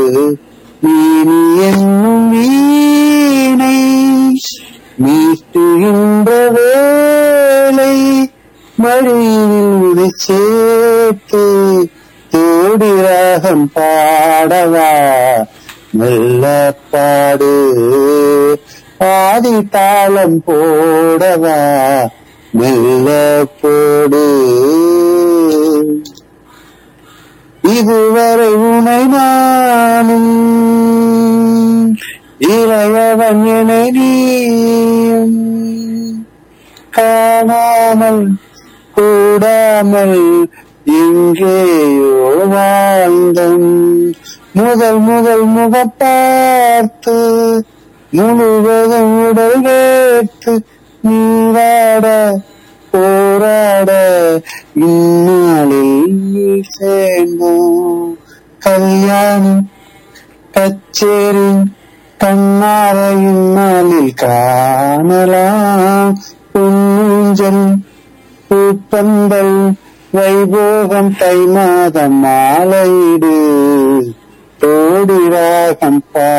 நீ என்னும் வீணை மீட்டுகின்ற வேலை மடியில் சேர்த்து தேடி ராகம் பாடவா மெல்ல பாடு ஆதி தாளம் போடவா மெல்ல போடு இதுவரை உனை நானும் இளையவன் என நீயும் காணாமல் கூடாமல் எங்கேயோ வாழ்ந்தம் முதல் முதல் முகம் பார்த்து முழுவதும் உடல் வேர்த்து நீராட போராட இந்நாளில் சேர்ந்தோம் கல்யாணம் கச்சேரி கண்ணார இந்நாளில் காணலாம் பொன்னூஞ்சல் பூப்பந்தல் வைபோகம் தை மாதம் மாலையிடு தோடி ராகம் பா